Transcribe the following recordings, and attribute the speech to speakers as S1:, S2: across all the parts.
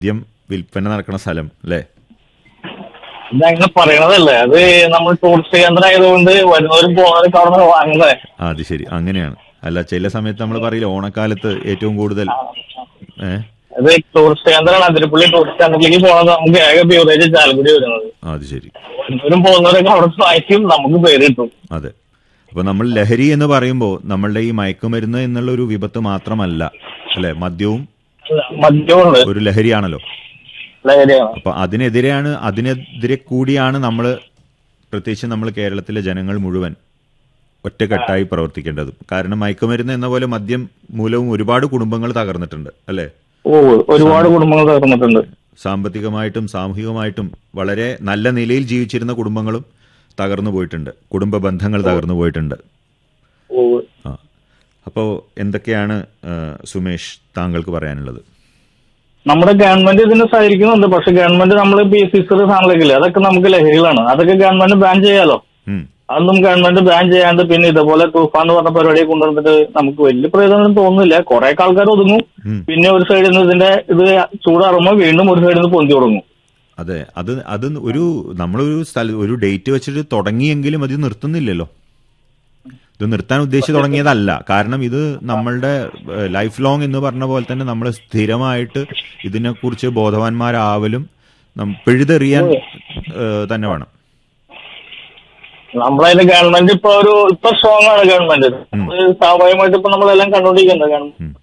S1: മദ്യം വിൽപ്പന നടക്കുന്ന സ്ഥലം അല്ലേ
S2: ഇതങ്ങനെ പറയണതല്ലേ അത് നമ്മൾ ടൂറിസ്റ്റ് കേന്ദ്രം ആയതുകൊണ്ട് വരുന്നവരും പോകുന്നവരും അവിടെ വാങ്ങുന്നത്
S1: ആ അത് ശരി അങ്ങനെയാണ് അല്ല ചില സമയത്ത് നമ്മൾ പറയില്ല ഓണക്കാലത്ത് ഏറ്റവും കൂടുതൽ ഏ
S2: അത് ടൂറിസ്റ്റ് കേന്ദ്രമാണ് അതിരപ്പള്ളി ടൂറിസ്റ്റ് കേന്ദ്രത്തിലേക്ക് പോകണത് നമുക്ക് ഏക ബീവറേജ് ചാലക്കുടി വരുന്നത്
S1: ആ, അത് ശരി
S2: വരുന്നവരും പോകുന്നവരൊക്കെ അവിടെ വായിക്കും നമുക്ക് പേര് കിട്ടും
S1: അതെ അപ്പൊ നമ്മൾ ലഹരി എന്ന് പറയുമ്പോൾ നമ്മളുടെ ഈ മയക്കുമരുന്ന് എന്നുള്ള ഒരു വിപത്ത് മാത്രമല്ല അല്ലെ മദ്യവും
S2: മദ്യമുണ്ട്
S1: ഒരു ലഹരിയാണല്ലോ
S2: ലഹരിയാണ്
S1: അപ്പൊ അതിനെതിരെയാണ് അതിനെതിരെ കൂടിയാണ് നമ്മൾ പ്രത്യേകിച്ച് നമ്മൾ കേരളത്തിലെ ജനങ്ങൾ മുഴുവൻ ഒറ്റക്കെട്ടായി പ്രവർത്തിക്കേണ്ടത് കാരണം മയക്കുമരുന്ന് എന്ന പോലെ മദ്യം മൂലവും ഒരുപാട് കുടുംബങ്ങൾ തകർന്നിട്ടുണ്ട് അല്ലെ
S2: ഓ ഒരുപാട് കുടുംബങ്ങൾ തകർന്നിട്ടുണ്ട്
S1: സാമ്പത്തികമായിട്ടും സാമൂഹികമായിട്ടും വളരെ നല്ല നിലയിൽ ജീവിച്ചിരുന്ന കുടുംബങ്ങളും തകർന്നു പോയിട്ടുണ്ട് കുടുംബ ബന്ധങ്ങൾ തകർന്നു പോയിട്ടുണ്ട്
S2: ഓ
S1: ആ അപ്പോൾ എന്തൊക്കെയാണ് ആ, സുമേഷ് താങ്കൾക്ക് പറയാനുള്ളത്
S2: നമ്മുടെ ഗവൺമെന്റ് ഇതിന് സഹകരിക്കുന്നുണ്ട് പക്ഷെ ഗവൺമെന്റ് നമ്മൾ ബി സിസ്റ്റർ സാധനങ്ങളൊക്കെ അതൊക്കെ നമുക്ക് ലഹരികളാണ് അതൊക്കെ ഗവൺമെന്റ് ബാൻ ചെയ്യാലോ
S1: ഉം,
S2: അതൊന്നും ഗവൺമെന്റ് ബാൻ ചെയ്യാണ്ട് പിന്നെ ഇതുപോലെ തൂഫാൻ എന്ന് പറഞ്ഞ പരിപാടിയെ കൊണ്ടുവന്നിട്ട് നമുക്ക് വലിയ പ്രയോജനം തോന്നുന്നില്ല കുറെ ആൾക്കാർ ഒതുങ്ങും
S1: ഉം.
S2: പിന്നെ ഒരു സൈഡിൽ നിന്ന് ഇതിന്റെ ഇത് ചൂടാറുമ്പോൾ വീണ്ടും ഒരു സൈഡിൽ നിന്ന് പൊന്തി തുടങ്ങും
S1: അതെ അത് അത് ഒരു നമ്മളൊരു സ്ഥല ഒരു ഡേറ്റ് വെച്ചിട്ട് തുടങ്ങിയെങ്കിലും അത് നിർത്തുന്നില്ലല്ലോ ഇത് നിർത്താൻ ഉദ്ദേശിച്ച് തുടങ്ങിയതല്ല കാരണം ഇത് നമ്മളുടെ ലൈഫ് ലോങ് എന്ന് പറഞ്ഞ പോലെ തന്നെ നമ്മൾ സ്ഥിരമായിട്ട് ഇതിനെക്കുറിച്ച് ബോധവാന്മാരാവലും നം- പിഴുതെറിയാൻ ഏഹ്, തന്നെ വേണം
S2: നമ്മളതിന്റെ ഗവൺമെന്റ് ഇപ്പൊ ഒരു ഇപ്പൊ സ്ട്രോങ് ആണ് ഗവൺമെന്റ് അത് സ്വാഭാവികമായിട്ട് ഇപ്പൊ നമ്മളെല്ലാം കണ്ടുകൊണ്ടിരിക്കുന്നത്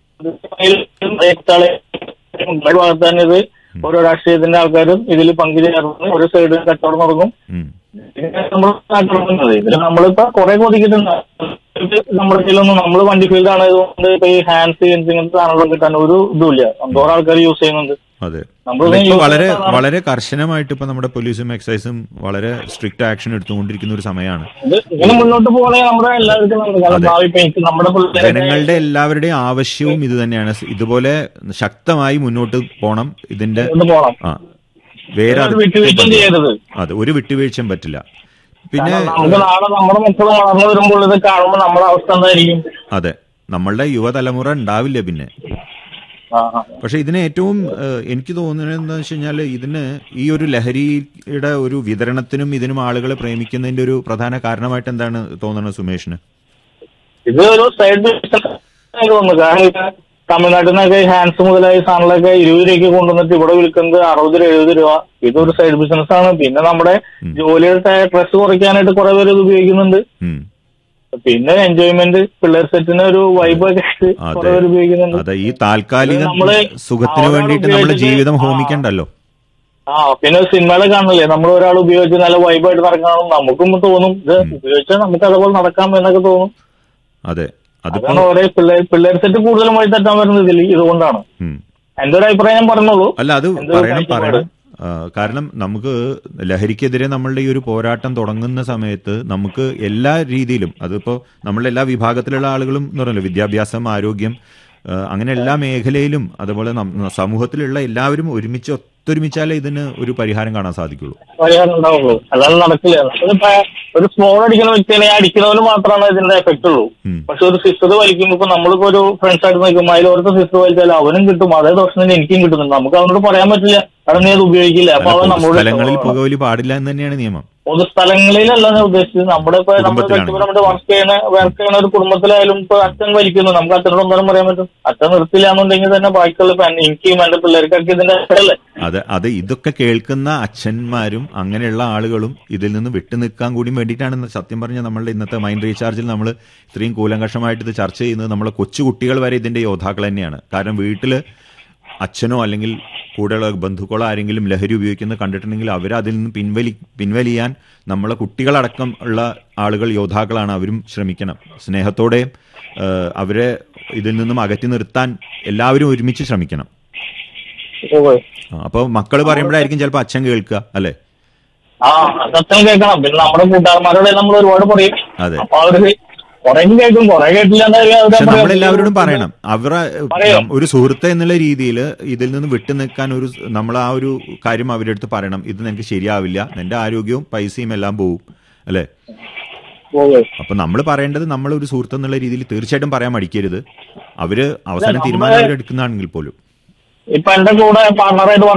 S2: ഗവൺമെന്റ് ഭാഗത്ത് തന്നെ ഇത് ഓരോ രാഷ്ട്രീയത്തിന്റെ ആൾക്കാരും ഇതിൽ പങ്കുചേർന്ന് ഒരു സൈഡ് കച്ചവടം നടക്കും
S1: ഉം.
S2: ഇതിനെ നമ്മൾ നടത്തുന്നത് ഇതിൽ നമ്മളിപ്പോ കുറെ കൊതിക്കുന്നുണ്ട് നമ്മുടെ കയ്യിലൊന്നും നമ്മൾ വണ്ടി ഫീൽഡ് ആയതുകൊണ്ട് ഇപ്പൊ ഈ ഹാൻഡ്സ് ഇങ്ങനത്തെ സാധനങ്ങൾ കിട്ടാൻ ഒരു ഇതുമില്ല എന്തോരം ആൾക്കാർ യൂസ് ചെയ്യുന്നുണ്ട്
S1: അതെ
S2: നമ്മൾ
S1: അല്ല, ഇപ്പൊ
S2: use
S1: വളരെ
S2: ചെയ്യുന്നതാണ്.
S1: വളരെ കർശനമായിട്ട് ഇപ്പൊ നമ്മുടെ പോലീസും എക്സൈസും വളരെ സ്ട്രിക്റ്റ് ആക്ഷൻ എടുത്തുകൊണ്ടിരിക്കുന്ന ഒരു സമയമാണ്
S2: ഇത് ഇങ്ങനെ മുന്നോട്ട് പോകണേ നമ്മുടെ എല്ലാവർക്കും നമുക്ക് കാരണം ഭാവി ഇപ്പൊ എനിക്ക് നമ്മുടെ പിള്ളേരെ
S1: ജനങ്ങളുടെ എല്ലാവരുടെയും ആവശ്യവും ഇത് തന്നെയാണ് ഇതുപോലെ ശക്തമായി മുന്നോട്ട് പോണം ഇതിന്റെ
S2: മുന്നോട്ട് പോകണം
S1: ആ വേറെ
S2: ഒരു വിട്ടുവീഴ്ചയും ചെയ്യരുത്
S1: അതെ ഒരു വിട്ടുവീഴ്ചയും പറ്റില്ല പിന്നെ
S2: കാരണം നമുക്ക് നാളെ നമ്മുടെ മക്കൾ വളർന്നു വരുമ്പോൾ ഇത് കാണുമ്പോൾ നമ്മുടെ അവസ്ഥ എന്തായിരിക്കും
S1: അതെ നമ്മളുടെ യുവതലമുറ ഉണ്ടാവില്ല പിന്നെ
S2: ആ, ആ.
S1: പക്ഷെ ഇതിന് ഏറ്റവും ഏഹ്, എനിക്ക് തോന്നുന്നത് എന്താ വെച്ച് കഴിഞ്ഞാൽ ഇതിന് ഈ ഒരു ലഹരിയുടെ ഒരു വിതരണത്തിനും ഇതിനും ആളുകളെ പ്രേമിക്കുന്നതിന്റെ ഒരു പ്രധാന കാരണമായിട്ട് എന്താണ് തോന്നുന്നത് സുമേഷിന്
S2: ഇത് ഒരു സൈഡ് ബിസിനസ് തോന്നുന്നു കാരണം ഇത് തമിഴ്നാട്ടിൽ നിന്നൊക്കെ ഹാൻഡ്സ് മുതലായ സാധനങ്ങളൊക്കെ ഇരുപത് രൂപയ്ക്ക് കൊണ്ടുവന്നിട്ട് ഇവിടെ വിൽക്കുന്നത് അറുപത് രൂപ എഴുപത് രൂപ ഇതൊരു സൈഡ് ബിസിനസ് ആണ് പിന്നെ നമ്മുടെ ജോലിയുടെ സ്ട്രെസ് കുറയ്ക്കാനായിട്ട് കുറെ പേര് ഇത് ഉപയോഗിക്കുന്നുണ്ട്
S1: ഉം.
S2: പിന്നെ എൻജോയ്മെന്റ് പിള്ളേർ സെറ്റിന് ഒരു വൈബ് ഒക്കെ ആയിട്ട്
S1: അതെ.
S2: കുറെ പേര് ഉപയോഗിക്കുന്നുണ്ട്
S1: അതെ ഈ താൽക്കാലിക
S2: ഇത് നമ്മള്
S1: സുഖത്തിന്
S2: ആ,
S1: വേണ്ടിയിട്ട്
S2: ഒരാൾ
S1: നമ്മുടെ ജീവിതം
S2: ഉപയോഗിച്ചിട്ട്
S1: ഹോമിക്കണ്ടല്ലോ
S2: ആ പിന്നെ സിനിമകളെ കാണില്ലേ നമ്മൾ ഒരാൾ ഉപയോഗിച്ച് നല്ല വൈബായിട്ട് നടക്കണം നമുക്കും തോന്നും ഇത് ഉപയോഗിച്ചാൽ നമുക്ക് അതുപോലെ നടക്കാം എന്നൊക്കെ തോന്നും
S1: അതെ അതിപ്പോ
S2: അതാണ് ഓരോ പിള്ളേർ പിള്ളേർ സെറ്റ് കൂടുതലും വഴി തെറ്റാൻ വരുന്നത് ഇതിൽ ഇതുകൊണ്ടാണ്
S1: ഉം.
S2: എന്റെ ഒരു അഭിപ്രായം ഞാൻ പറഞ്ഞോളൂ
S1: അല്ല അത്
S2: എന്തൊരു
S1: പറയണം
S2: കാഴ്ചപ്പാട്?
S1: പറയണം ആ, കാരണം നമുക്ക് ലഹരിക്കെതിരെ നമ്മളുടെ ഈ ഒരു പോരാട്ടം തുടങ്ങുന്ന സമയത്ത് നമുക്ക് എല്ലാ രീതിയിലും അതിപ്പോ നമ്മളുടെ എല്ലാ വിഭാഗത്തിലുള്ള ആളുകളും എന്ന് പറഞ്ഞല്ലോ വിദ്യാഭ്യാസം ആരോഗ്യം ആ, അങ്ങനെ എല്ലാ മേഖലയിലും അതുപോലെ നം- സമൂഹത്തിലുള്ള എല്ലാവരും ഒരുമിച്ച് ഒത്തൊരുമിച്ചാലേ ഇതിന് ഒരു പരിഹാരം കാണാൻ സാധിക്കുള്ളൂ
S2: പരിഹാരം ഉണ്ടാവുള്ളൂ അല്ലാതെ നടക്കില്ല നമ്മളിപ്പോ ഒരു സ്മോൾ അടിക്കുന്ന വ്യക്തിനെ അടിക്കുന്നവന് മാത്രമാണ് ഇതിന്റെ എഫക്ട് ഉള്ളൂ
S1: ഉം.
S2: പക്ഷെ ഒരു സിസ്റ്റർ വലിക്കുമ്പോൾ ഇപ്പൊ നമ്മളിപ്പോ ഒരു ഫ്രണ്ട്സ് ആയിട്ട് നിൽക്കുമ്പോൾ അതിൽ ഓരോ സിസ്റ്റർ വലിച്ചാൽ അവനും കിട്ടും അതേ ദോഷം തന്നെ എനിക്കും കിട്ടുന്നുണ്ട് നമുക്ക് അവനോട് പറയാൻ പറ്റില്ല കാരണം നീ അത് ഉപയോഗിക്കില്ല അപ്പൊ അവൻ നമ്മളോട്
S1: സ്ഥലങ്ങളിൽ പുകവലി പാടില്ല എന്ന് തന്നെയാണ് നിയമം
S2: പൊതു സ്ഥലങ്ങളിലല്ല ഞാൻ ഉദ്ദേശിച്ചത് നമ്മുടെ ഇപ്പൊ നമ്മുടെ
S1: കുടുംബത്തിലാണ്.
S2: വ്യക്തിപരമായിട്ട് വർക്ക് ചെയ്യുന്ന വർക്ക് ചെയ്യുന്ന ഒരു കുടുംബത്തിലായാലും ഇപ്പൊ അച്ഛൻ വലിക്കുന്നു നമുക്ക് അച്ഛനോട് ഒന്നും പറയാൻ പറ്റും അച്ഛൻ നിർത്തില്ല എന്നുണ്ടെങ്കിൽ തന്നെ ബാക്കിയുള്ള ഇപ്പൊ എനിക്കും എന്റെ പിള്ളേർക്കൊക്കെ ഇതിന്റെ അല്ലേ
S1: അത് അത് ഇതൊക്കെ കേൾക്കുന്ന അച്ഛന്മാരും അങ്ങനെയുള്ള ആളുകളും ഇതിൽ നിന്ന് വിട്ടു നിൽക്കാൻ കൂടി വേണ്ടിയിട്ടാണ് ഇന്ന് സത്യം പറഞ്ഞ നമ്മളുടെ ഇന്നത്തെ മൈൻഡ് റീചാർജിൽ നമ്മൾ ഇത്രയും കൂലങ്കഷമായിട്ട് ഇത് ചർച്ച ചെയ്യുന്നത് നമ്മളെ കൊച്ചു കുട്ടികൾ വരെ ഇതിന്റെ യോദ്ധാക്കൾ തന്നെയാണ് കാരണം വീട്ടിൽ അച്ഛനോ അല്ലെങ്കിൽ കൂടെയുള്ള ബന്ധുക്കളോ ആരെങ്കിലും ലഹരി ഉപയോഗിക്കുന്നത് കണ്ടിട്ടുണ്ടെങ്കിൽ അവർ അതിൽ നിന്ന് പിൻവലി പിൻവലിയാൻ നമ്മളെ കുട്ടികളടക്കം ഉള്ള ആളുകൾ യോദ്ധാക്കളാണ് അവരും ശ്രമിക്കണം സ്നേഹത്തോടെ ഏഹ്, അവരെ ഇതിൽ നിന്നും അകറ്റി നിർത്താൻ എല്ലാവരും ഒരുമിച്ച് ശ്രമിക്കണം അപ്പോൾ മക്കൾ പറയുമ്പോഴായിരിക്കും ചിലപ്പോൾ അച്ഛൻ കേൾക്കുക അല്ലേ
S2: ആ സത്യം കേൾക്കണം പിന്നെ നമ്മുടെ കൂട്ടുകാരന്മാരോട് നമ്മൾ ഒരുപാട് പറയും
S1: അതെ.
S2: അപ്പൊ അവര് കുറെ കേൾക്കും കുറെ കേട്ടില്ല എന്താ അവര്
S1: പക്ഷെ
S2: പറയാ.
S1: നമ്മളെല്ലാവരോടും പറയണം അവരെ
S2: പറയാം.
S1: ഒരു സുഹൃത്ത് എന്നുള്ള രീതിയിൽ ഇതിൽ നിന്ന് വിട്ടു നിൽക്കാൻ ഒരു നമ്മൾ ആ ഒരു കാര്യം അവരുടെ അടുത്ത് പറയണം ഇത് നിനക്ക് ശരിയാവില്ല നിന്റെ ആരോഗ്യവും പൈസയും എല്ലാം പോവും അല്ലേ
S2: പോവേ.
S1: അപ്പൊ നമ്മൾ പറയേണ്ടത് നമ്മൾ ഒരു സുഹൃത്ത് എന്നുള്ള രീതിയിൽ തീർച്ചയായിട്ടും പറയാൻ മടിക്കരുത് അവര് അവസാനം
S2: നമ്മള്
S1: തീരുമാനം അവരെടുക്കുന്നതാണെങ്കിൽ പോലും
S2: ഇപ്പൊ എന്റെ കൂടെ പാർട്ണറായിട്ട്